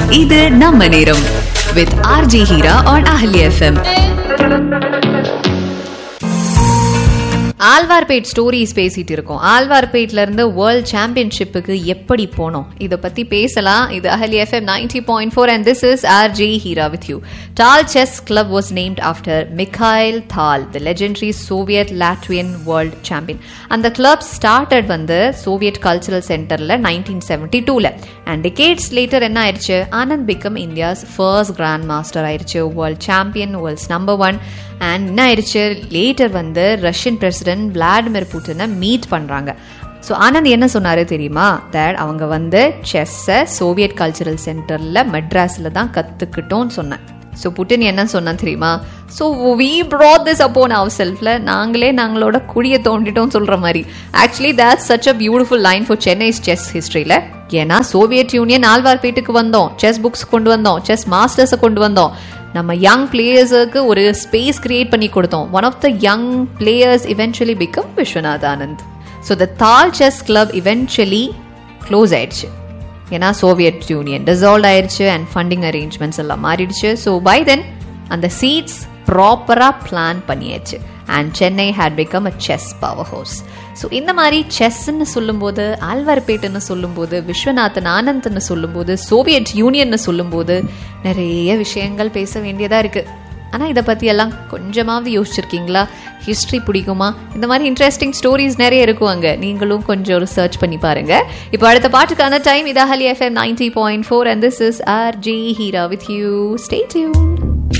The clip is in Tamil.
இது நம்ம நேரம் with RJ Heera on Aahaa FM Alwarpet stories பேசிட்டு இருக்கோம் ஆழ்வார்பேட்ல இருந்து வேர்ல்ட் சாம்பியன்ஷிப்புக்கு எப்படி போனோம் இத பத்தி பேசலாம் இது Aahaa FM ninety point four and this is R J Heera with you Tal chess club was named after Mikhail Tal the legendary Soviet Latvian world champion அந்த கிளப் ஸ்டார்டட் வந்து சோவியட் கல்ச்சரல் சென்டர்ல நைன்டீன் செவன்டி டூல அண்ட் டிகேட்ஸ் லேட்டர் என்ன ஆயிடுச்சு Anand become India's first grand master ஆயிடுச்சு world champion world's number one and என்ன ஆயிடுச்சு லேட்டர் வந்து ரஷ்யன் பிரசிடென்ட் விளாடிமிர் புட்டினை மீட் பண்றாங்க ஸோ ஆனந்த் என்ன சொன்னாரு தெரியுமா தட் அவங்க வந்து செஸ்ஸை சோவியட் கல்ச்சரல் சென்டர்ல மெட்ராஸ்ல தான் கத்துக்கிட்டோம்னு சொன்னேன் ஸோ புட்டின் என்ன சொன்னா தெரியுமா so we brought this upon our செல்ஃப்ல நாங்களே நாங்களோட குழியை தோண்டிட்டோம் சொல்ற மாதிரி actually that such a beautiful line for Chennai's chess ஹிஸ்டரியில ஏன்னா சோவியட் யூனியன் ஆழ்வார்பேட்டுக்கு வந்தோம் செஸ் புக்ஸ் கொண்டு வந்தோம் செஸ் மாஸ்டர்ஸை கொண்டு வந்தோம் நம்ம யங் பிளேயர்ஸுக்கு ஒரு ஸ்பேஸ் கிரியேட் பண்ணி கொடுத்தோம் one of the young players eventually become Viswanath Anand so the Tal chess club eventually close ஆயிடுச்சு ஏன்னா சோவியட் யூனியன் டிசால்வ் ஆயிடுச்சு அண்ட் ஃபண்டிங் அரேஞ்ச்மெண்ட்ஸ் எல்லாம் மாறிடுச்சு ஸோ பை தென் அந்த சீட்ஸ் ப்ராப்பராக பிளான் பண்ணியாச்சு and Chennai had become a chess power house so இந்த மாதிரி செஸ்ன்னு சொல்லும்போது ஆழ்வார்பேட்டுன்னு சொல்லும்போது விஸ்வநாதன் ஆனந்த்னு சொல்லும்போது சோவியட் யூனியன்னு சொல்லும்போது நிறைய விஷயங்கள் பேச வேண்டியதாக இருக்குது ஆனால் இதை பற்றி எல்லாம் கொஞ்சமாவது யோசிச்சிருக்கீங்களா ஹிஸ்ட்ரி பிடிக்குமா இந்த மாதிரி இன்ட்ரெஸ்டிங் ஸ்டோரிஸ் நிறைய இருக்கும் அங்கே நீங்களும் கொஞ்சம் ஒரு சர்ச் பண்ணி பாருங்க இப்போ அடுத்த பாட்டுக்கான டைம் இதாகலி FM ninety point four and this is R G Heera with you stay tune